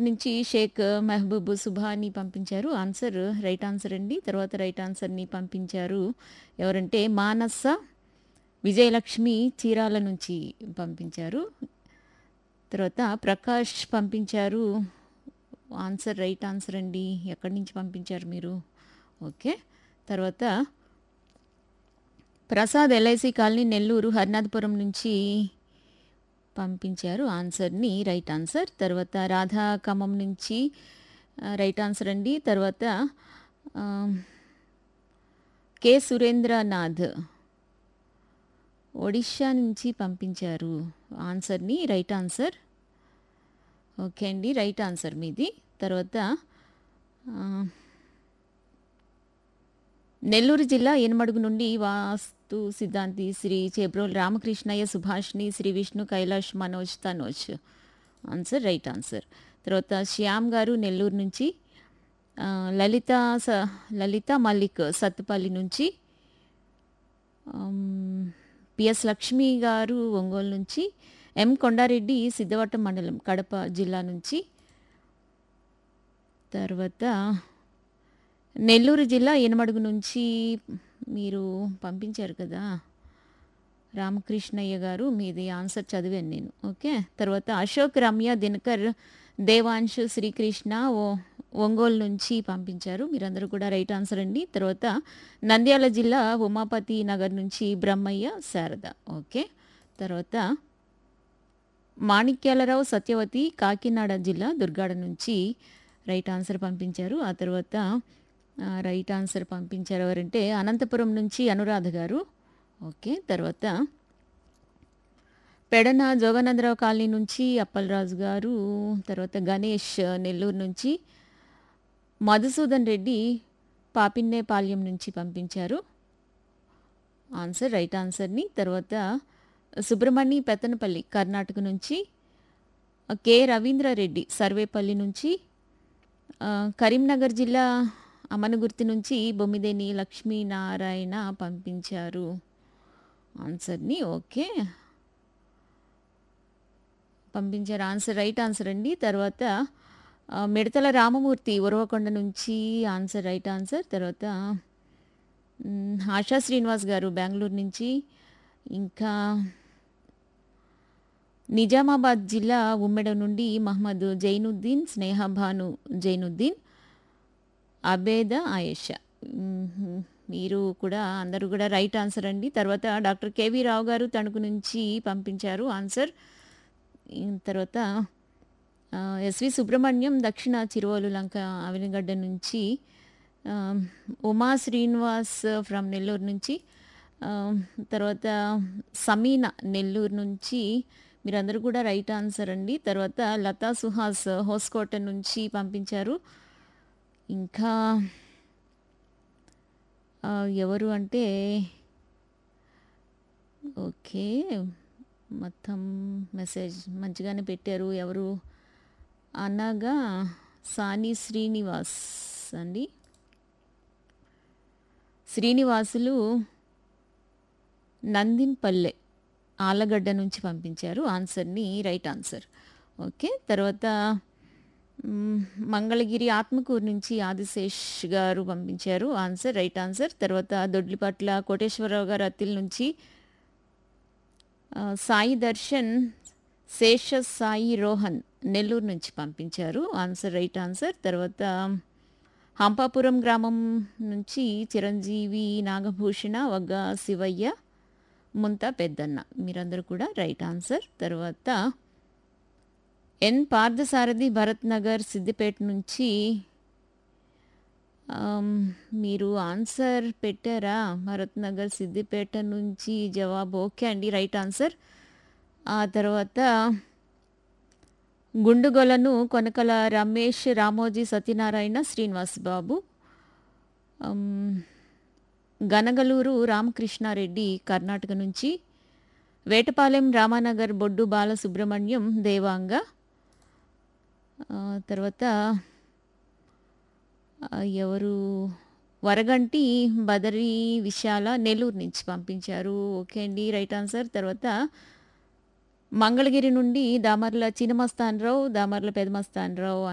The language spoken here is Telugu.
నుంచి షేక్ మెహబూబ్ సుభాని పంపించారు ఆన్సర్ రైట్ ఆన్సర్ అండి తర్వాత రైట్ ఆన్సర్ని పంపించారు ఎవరంటే మానస విజయలక్ష్మి చీరాల నుంచి పంపించారు తర్వాత ప్రకాష్ పంపించారు ఆన్సర్ రైట్ ఆన్సర్ అండి ఎక్కడి నుంచి పంపించారు మీరు ఓకే తర్వాత ప్రసాద్ ఎల్ఐసి కాలనీ నెల్లూరు హరినాథపురం నుంచి పంపించారు ఆన్సర్ని రైట్ ఆన్సర్ తర్వాత రాధా ఖమ్మం నుంచి ఆ, రైట్ ఆన్సర్ అండి తర్వాత ఆ, కె సురేంద్రనాథ్ ఒడిషా నుంచి పంపించారు ఆన్సర్ని రైట్ ఆన్సర్ ఓకే అండి రైట్ ఆన్సర్ మీది తర్వాత ఆ, నెల్లూరు జిల్లా ఏనుమడుగు నుండి వాస్తు సిద్ధాంతి శ్రీ చేబ్రోల్ రామకృష్ణయ్య సుభాష్ని Shri Vishnu Kailash Manoj Tanoj answer right answer తర్వాత శ్యామ్ గారు నెల్లూరు నుంచి ఆ, లలిత స లలిత మల్లిక్ సత్తుపల్లి నుంచి ఆమ్, పిఎస్ లక్ష్మి గారు ఒంగోలు నుంచి ఎం కొండారెడ్డి సిద్ధవటం మండలం కడప జిల్లా నుంచి తర్వాత నెల్లూరు జిల్లా ఎనమడుగు నుంచి మీరు పంపించారు కదా రామకృష్ణయ్య గారు మీది ఆన్సర్ చదివాను నేను ఓకే తర్వాత అశోక్ రమ్య దినకర్ దేవాంశ్ శ్రీకృష్ణ ఓ ఒంగోలు నుంచి పంపించారు మీరందరూ కూడా రైట్ ఆన్సర్ అండి తర్వాత నంద్యాల జిల్లా ఉమాపతి నగర్ నుంచి బ్రహ్మయ్య శారద ఓకే తర్వాత మాణిక్యాలరావు సత్యవతి కాకినాడ జిల్లా దుర్గాడ నుంచి రైట్ ఆన్సర్ పంపించారు ఆ తర్వాత ఆ, రైట్ ఆన్సర్ పంపించారు ఎవరంటే అనంతపురం నుంచి అనురాధ గారు ఓకే తర్వాత పెడన జోగానందరావు కాలనీ నుంచి అప్పలరాజు గారు తర్వాత గణేష్ నెల్లూరు నుంచి మధుసూదన్ రెడ్డి పాపిన్నేపాల్యం నుంచి పంపించారు ఆన్సర్ రైట్ ఆన్సర్ని తర్వాత సుబ్రహ్మణ్య పెత్తనపల్లి కర్ణాటక నుంచి కె రవీంద్రారెడ్డి సర్వేపల్లి నుంచి ఆ, కరీంనగర్ జిల్లా అమనగుర్తి నుంచి బొమ్మిదేని లక్ష్మీనారాయణ పంపించారు ఆన్సర్ని ఓకే పంపించారు ఆన్సర్ రైట్ ఆన్సర్ అండి తర్వాత ఆ, మిడతల రామమూర్తి ఉరవకొండ నుంచి ఆన్సర్ రైట్ ఆన్సర్ తర్వాత మ్, ఆశా శ్రీనివాస్ గారు బెంగళూరు నుంచి ఇంకా నిజామాబాద్ జిల్లా ఉమ్మెడ నుండి మహమ్మద్ జైనుద్దీన్ స్నేహ భాను జైనుద్దీన్ అబేద ఆయేషా మ్మ్. మీరు కూడా అందరూ కూడా రైట్ ఆన్సర్ అండి తర్వాత డాక్టర్ కేవీ రావు గారు తణుకు నుంచి పంపించారు ఆన్సర్ ఇం- తర్వాత ఆ, ఎస్వి సుబ్రహ్మణ్యం దక్షిణ చిరువలు లంక అవినగడ్డ నుంచి ఆ, ఉమా శ్రీనివాస్ ఫ్రమ్ నెల్లూరు నుంచి ఆ, తర్వాత సమీన నెల్లూరు నుంచి మీరందరూ కూడా రైట్ ఆన్సర్ అండి తర్వాత లతా సుహాస్ హోస్కోట నుంచి పంపించారు ఇంకా ఆ, ఎవరు అంటే ఓకే మొత్తం మెసేజ్ మంచిగానే పెట్టారు ఎవరు అనగా సాని శ్రీనివాస్ అండి శ్రీనివాసులు నందింపల్లె ఆలగడ్డ నుంచి పంపించారు ఆన్సర్ని రైట్ ఆన్సర్ ఓకే తర్వాత మ్, మంగళగిరి ఆత్మకూరు నుంచి ఆదిశేష్ గారు పంపించారు ఆన్సర్ రైట్ ఆన్సర్ తర్వాత దొడ్లిపట్ల కోటేశ్వరరావు గారు అత్తిల్ నుంచి ఆ, సాయి దర్శన్ శేష సాయి రోహన్ నెల్లూరు నుంచి పంపించారు ఆన్సర్ రైట్ ఆన్సర్ తర్వాత హంపాపురం గ్రామం నుంచి చిరంజీవి నాగభూషణ వగ్గ శివయ్య ముంత పెద్దన్న మీరందరూ కూడా రైట్ ఆన్సర్ తర్వాత ఎన్ పార్థసారథి భరత్ నగర్ సిద్దిపేట నుంచి ఆమ్, మీరు ఆన్సర్ పెట్టారా భరత్ నగర్ సిద్దిపేట నుంచి జవాబు ఓకే అండి రైట్ ఆన్సర్ ఆ తర్వాత గుండుగొలను కొనకల రమేష్ రామోజీ సత్యనారాయణ శ్రీనివాస్ బాబు ఆమ్, గనగలూరు రామకృష్ణారెడ్డి కర్ణాటక నుంచి వేటపాలెం రామానగర్ బొడ్డు బాలసుబ్రహ్మణ్యం దేవాంగ ఆ, తర్వాత ఆ, ఎవరు వరగంటి బదరి విశాల నెల్లూరు నుంచి పంపించారు ఓకే అండి రైట్ ఆన్సర్ తర్వాత మంగళగిరి నుండి దామర్ల చినమస్తానరావు దామర్ల పెదమస్తానరావు